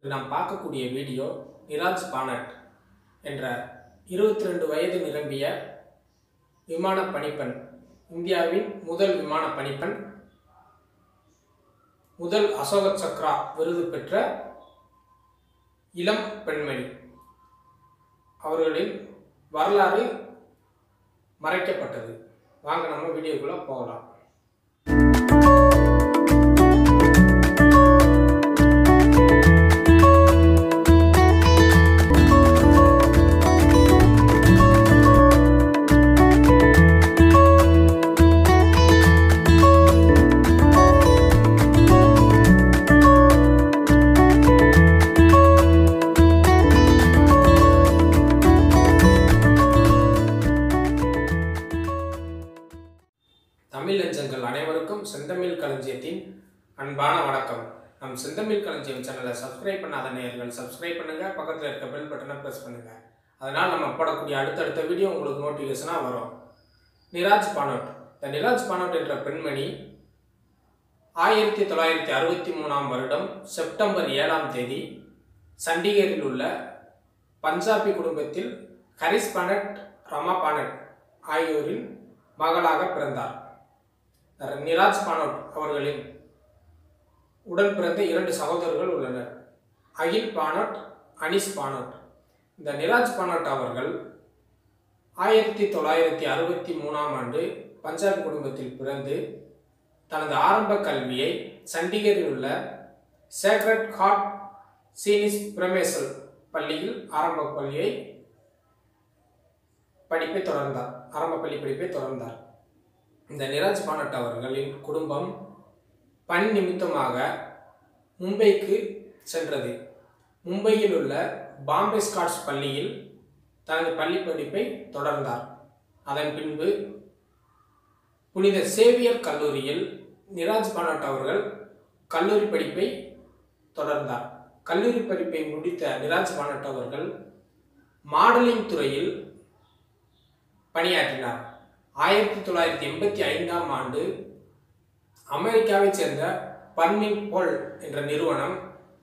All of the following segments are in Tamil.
இது நாம் பார்க்கக்கூடிய வீடியோ நிராஜ் பானட் என்ற இருபத்தி ரெண்டு வயது நிரம்பிய விமான பணிப்பெண் இந்தியாவின் முதல் விமான பணிப்பெண் முதல் அசோக சக்ரா விருது பெற்ற இளம் பெண்மணி அவர்களின் வரலாறு மறைக்கப்பட்டது வாங்க நம்ம வீடியோக்குள்ள போகலாம் தமிழ் லஞ்சங்கள் அனைவருக்கும் செந்தமிழ் களஞ்சியத்தின் அன்பான வணக்கம் நம் செந்தமிழ் களஞ்சியம் சேனலை சப்ஸ்கிரைப் பண்ணாத நேயர்கள் சப்ஸ்கிரைப் பண்ணுங்க பக்கத்தில் இருக்க பெல் பட்டனை ப்ரெஸ் பண்ணுங்க அதனால் நம்ம போடக்கூடிய அடுத்தடுத்த வீடியோ உங்களுக்கு நோட்டிஃபிகேஷனாக வரும் நிராஜ் பானோட் இந்த நிராஜ் பானோட் என்ற பெண்மணி ஆயிரத்தி தொள்ளாயிரத்தி அறுபத்தி மூணாம் வருடம் செப்டம்பர் ஏழாம் தேதி சண்டிகரில் உள்ள பஞ்சாபி குடும்பத்தில் ஹரிஸ் பானட் ரமா பானட் ஆகியோரின் மகளாக பிறந்தார் நிராஜ் பானோட் அவர்களின் உடன் பிறந்த இரண்டு சகோதரர்கள் உள்ளனர் அகில் பானோட் அனிஸ் பானோட் இந்த நிராஜ் பானோட் அவர்கள் ஆயிரத்தி தொள்ளாயிரத்தி அறுபத்தி மூணாம் ஆண்டு பஞ்சாப் குடும்பத்தில் பிறந்து தனது ஆரம்ப கல்வியை சண்டிகரில் உள்ள சேக்ரட் ஹார்ட் சீனிஸ் பிரமேசல் பள்ளியில் ஆரம்ப பள்ளியை படிப்பை தொடர்ந்தார் ஆரம்ப பள்ளி படிப்பை தொடர்ந்தார் இந்த நிராஜ் பானட் அவர்களின் குடும்பம் பணி நிமித்தமாக மும்பைக்கு சென்றது மும்பையில் உள்ள பாம்பே ஸ்காட்ஸ் பள்ளியில் தனது பள்ளி படிப்பை தொடர்ந்தார் அதன் பின்பு புனித சேவியர் கல்லூரியில் நிராஜ் பானட் அவர்கள் கல்லூரி படிப்பை தொடர்ந்தார் கல்லூரி படிப்பை முடித்த நிராஜ் பானட் அவர்கள் மாடலிங் துறையில் பணியாற்றினார் ஆயிரத்தி தொள்ளாயிரத்தி எண்பத்தி ஐந்தாம் ஆண்டு அமெரிக்காவைச் சேர்ந்த பர்மின் போல் என்ற நிறுவனம்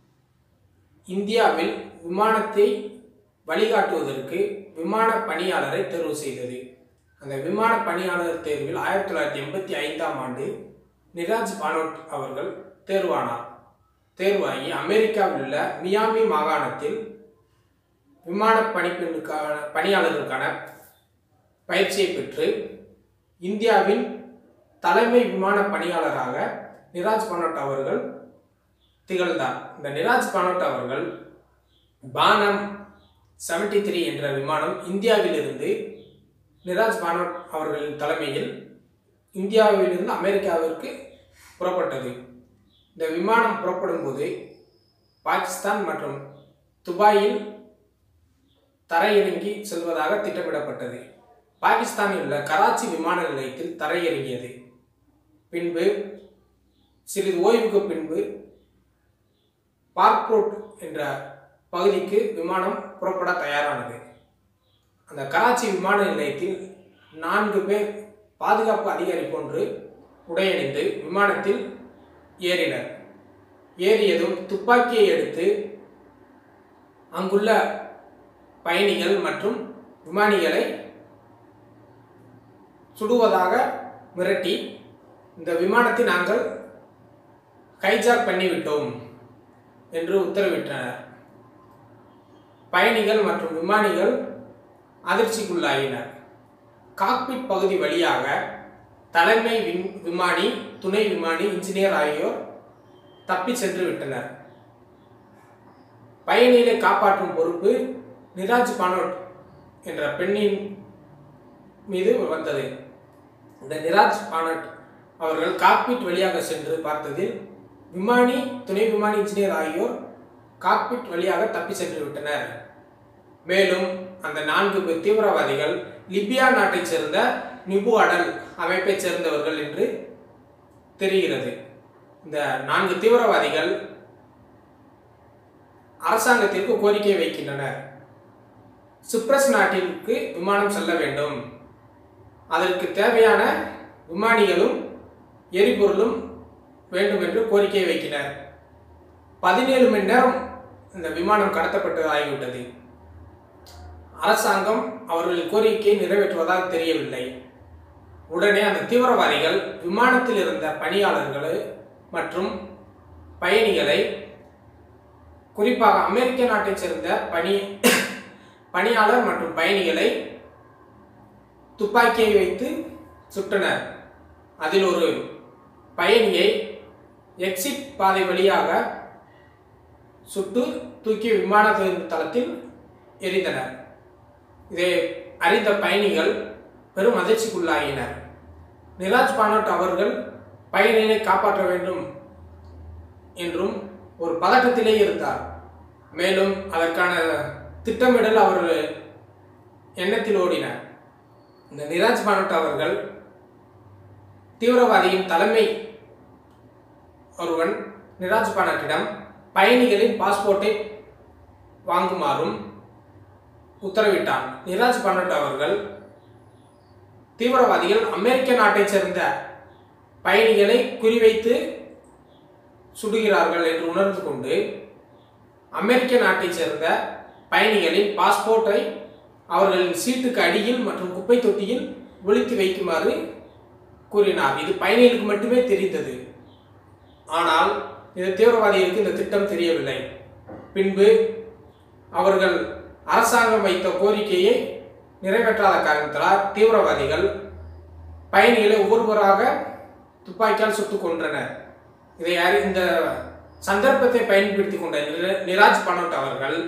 இந்தியாவில் விமானத்தை வழிகாட்டுவதற்கு விமான பணியாளரை தேர்வு செய்தது அந்த விமான பணியாளர் தேர்வில் ஆயிரத்தி தொள்ளாயிரத்தி எண்பத்தி ஐந்தாம் ஆண்டு நிராஜ் பானோட் அவர்கள் தேர்வானார் தேர்வாகி அமெரிக்காவில் உள்ள மியாமி மாகாணத்தில் விமான பணிப்பெண்ணுக்கான பணியாளர்களுக்கான பயிற்சியை பெற்று இந்தியாவின் தலைமை விமான பணியாளராக நிராஜ் பானோட் அவர்கள் திகழ்ந்தார் இந்த நிராஜ் பானோட் அவர்கள் பானம் செவன்டி த்ரீ என்ற விமானம் இந்தியாவிலிருந்து நிராஜ் பானோட் அவர்களின் தலைமையில் இந்தியாவிலிருந்து அமெரிக்காவிற்கு புறப்பட்டது இந்த விமானம் புறப்படும் போது பாகிஸ்தான் மற்றும் துபாயில் தரையிறங்கி செல்வதாக திட்டமிடப்பட்டது பாகிஸ்தானில் உள்ள கராச்சி விமான நிலையத்தில் தரையிறங்கியது பின்பு சிறிது ஓய்வுக்கு பின்பு பார்க்ரோட் என்ற பகுதிக்கு விமானம் புறப்பட தயாரானது அந்த கராச்சி விமான நிலையத்தில் நான்கு பேர் பாதுகாப்பு அதிகாரி போன்று உடையணிந்து விமானத்தில் ஏறினர் ஏறியதும் துப்பாக்கியை எடுத்து அங்குள்ள பயணிகள் மற்றும் விமானிகளை சுடுவதாக மிரட்டி இந்த விமானத்தை நாங்கள் ஹைஜாக் பண்ணிவிட்டோம் என்று உத்தரவிட்டனர் பயணிகள் மற்றும் விமானிகள் அதிர்ச்சிக்குள்ளாயினர் காக்பிட் பகுதி வழியாக தலைமை விமானி துணை விமானி இன்ஜினியர் ஆகியோர் தப்பி சென்று விட்டனர் பயணிகளை காப்பாற்றும் பொறுப்பு நிராஜ் பானோட் என்ற பெண்ணின் மீது வந்தது இந்த நிராஜ் பானட் அவர்கள் காக்பிட் வழியாக சென்று பார்த்ததில் விமானி துணை விமானி இன்ஜினியர் ஆகியோர் காக்பிட் வழியாக தப்பி சென்று விட்டனர் மேலும் அந்த நான்கு தீவிரவாதிகள் லிபியா நாட்டைச் சேர்ந்த நிபு அடல் அமைப்பைச் சேர்ந்தவர்கள் என்று தெரிகிறது இந்த நான்கு தீவிரவாதிகள் அரசாங்கத்திற்கு கோரிக்கை வைக்கின்றனர் சிப்ரஸ் நாட்டிற்கு விமானம் செல்ல வேண்டும் அதற்கு தேவையான விமானிகளும் எரிபொருளும் வேண்டும் என்று கோரிக்கை வைக்கினர் பதினேழு மணி நேரம் இந்த விமானம் கடத்தப்பட்டதாகிவிட்டது அரசாங்கம் அவர்களின் கோரிக்கையை நிறைவேற்றுவதாக தெரியவில்லை உடனே அந்த தீவிரவாதிகள் விமானத்தில் இருந்த பணியாளர்கள் மற்றும் பயணிகளை குறிப்பாக அமெரிக்க நாட்டைச் சேர்ந்த பணி பணியாளர் மற்றும் பயணிகளை துப்பாக்கியை வைத்து சுட்டனர் அதில் ஒரு பயணியை எக்ஸிட் பாதை வழியாக சுட்டு தூக்கி விமான தளத்தில் எரிந்தனர் இதை அறிந்த பயணிகள் பெரும் அதிர்ச்சிக்குள்ளாகினர் நிராஜ் பானோட் அவர்கள் பயணிகளை காப்பாற்ற வேண்டும் என்றும் ஒரு பதட்டத்திலே இருந்தார் மேலும் அதற்கான திட்டமிடல் அவர் எண்ணத்தில் ஓடினார் இந்த நிராஜ் பானோட் அவர்கள் தீவிரவாதியின் தலைமை ஒருவன் நிராஜ் பானட்டிடம் பயணிகளின் பாஸ்போர்ட்டை வாங்குமாறும் உத்தரவிட்டான் நிராஜ் பானட் அவர்கள் தீவிரவாதிகள் அமெரிக்க நாட்டைச் சேர்ந்த பயணிகளை குறிவைத்து சுடுகிறார்கள் என்று உணர்ந்து கொண்டு அமெரிக்க நாட்டைச் சேர்ந்த பயணிகளின் பாஸ்போர்ட்டை அவர்களின் சீட்டுக்கு அடியில் மற்றும் குப்பை தொட்டியில் ஒழித்து வைக்குமாறு கூறினார் இது பயணிகளுக்கு மட்டுமே தெரிந்தது ஆனால் இது தீவிரவாதிகளுக்கு இந்த திட்டம் தெரியவில்லை பின்பு அவர்கள் அரசாங்கம் வைத்த கோரிக்கையை நிறைவேற்றாத காரணத்தால் தீவிரவாதிகள் பயணிகளை ஒவ்வொருவராக துப்பாக்கியால் சுட்டுக் கொன்றனர் இதை அறி இந்த சந்தர்ப்பத்தை பயன்படுத்தி கொண்ட நிர- நிராஜ் பனோட் அவர்கள்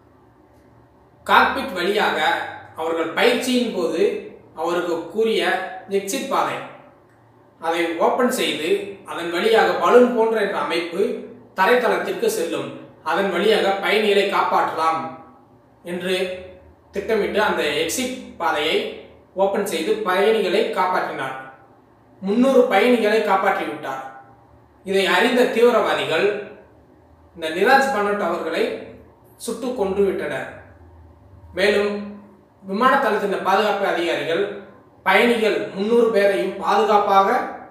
காக்பிட் வழியாக அவர்கள் பயிற்சியின் போது அவருக்கு கூறிய எக்ஸிட் பாதை அதை ஓபன் செய்து அதன் வழியாக பலூன் போன்ற என்ற அமைப்பு தரைத்தளத்திற்கு செல்லும் அதன் வழியாக பயணிகளை காப்பாற்றலாம் என்று திட்டமிட்டு அந்த எக்ஸிட் பாதையை ஓபன் செய்து பயணிகளை காப்பாற்றினார் முன்னூறு பயணிகளை காப்பாற்றி விட்டார் இதை அறிந்த தீவிரவாதிகள் இந்த நிராஜ் பனட் அவர்களை சுட்டு கொன்று விட்டனர் மேலும் விமான தளத்தின் பாதுகாப்பு அதிகாரிகள் பயணிகள் முன்னூறு பேரையும் பாதுகாப்பாக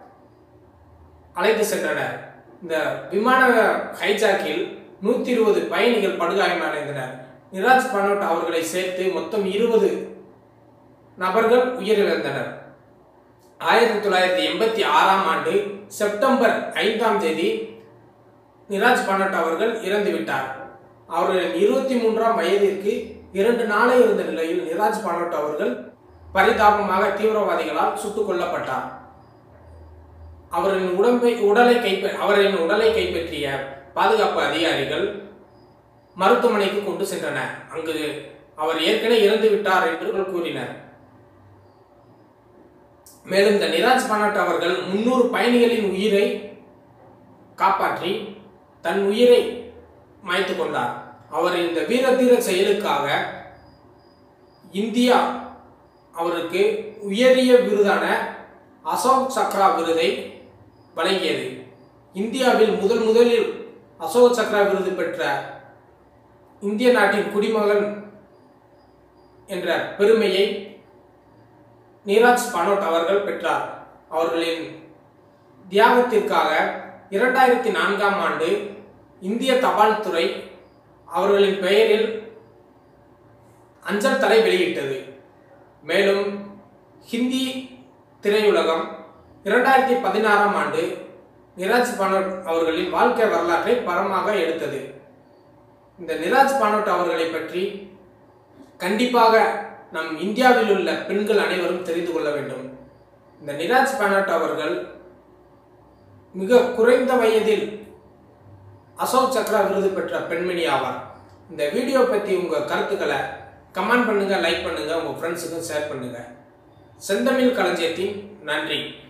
அழைத்து சென்றனர் இந்த விமான ஹைஜாக்கில் நூத்தி இருபது பயணிகள் படுகாயமடைந்தனர் நிராஜ் பனோட் அவர்களை சேர்த்து மொத்தம் இருபது நபர்கள் உயிரிழந்தனர் ஆயிரத்தி தொள்ளாயிரத்தி எண்பத்தி ஆறாம் ஆண்டு செப்டம்பர் ஐந்தாம் தேதி நிராஜ் பனட் அவர்கள் இறந்துவிட்டார் அவர்களின் இருபத்தி மூன்றாம் வயதிற்கு இரண்டு நாளே இருந்த நிலையில் நிராஜ் பனோட் அவர்கள் பரிதாபமாக தீவிரவாதிகளால் சுட்டுக் கொல்லப்பட்டார் அவரின் உடம்பை உடலை கைப்ப அவரின் உடலை கைப்பற்றிய பாதுகாப்பு அதிகாரிகள் மருத்துவமனைக்கு கொண்டு சென்றனர் அங்கு அவர் ஏற்கனவே இறந்து விட்டார் என்று கூறினர் மேலும் இந்த நிராஜ் பனாட் அவர்கள் முன்னூறு பயணிகளின் உயிரை காப்பாற்றி தன் உயிரை மாய்த்து கொண்டார் அவர் இந்த வீரதீர செயலுக்காக இந்தியா அவருக்கு உயரிய விருதான அசோக் சக்ரா விருதை வழங்கியது இந்தியாவில் முதல் முதலில் அசோக் சக்ரா விருது பெற்ற இந்திய நாட்டின் குடிமகன் என்ற பெருமையை நீராஜ் பனோட் அவர்கள் பெற்றார் அவர்களின் தியாகத்திற்காக இரண்டாயிரத்தி நான்காம் ஆண்டு இந்திய தபால் துறை அவர்களின் பெயரில் அஞ்சல் தலை வெளியிட்டது மேலும் ஹிந்தி திரையுலகம் இரண்டாயிரத்தி பதினாறாம் ஆண்டு நிராஜ் பானோட் அவர்களின் வாழ்க்கை வரலாற்றை பரமாக எடுத்தது இந்த நிராஜ் பானோட் அவர்களை பற்றி கண்டிப்பாக நம் இந்தியாவில் உள்ள பெண்கள் அனைவரும் தெரிந்து கொள்ள வேண்டும் இந்த நிராஜ் பானோட் அவர்கள் மிக குறைந்த வயதில் அசோக் சக்ரா விருது பெற்ற பெண்மணி ஆவார் இந்த வீடியோ பற்றி உங்கள் கருத்துக்களை கமெண்ட் பண்ணுங்க லைக் பண்ணுங்க உங்கள் ஃப்ரெண்ட்ஸுக்கும் ஷேர் பண்ணுங்க செந்தமிழ் களஞ்சியத்தின் நன்றி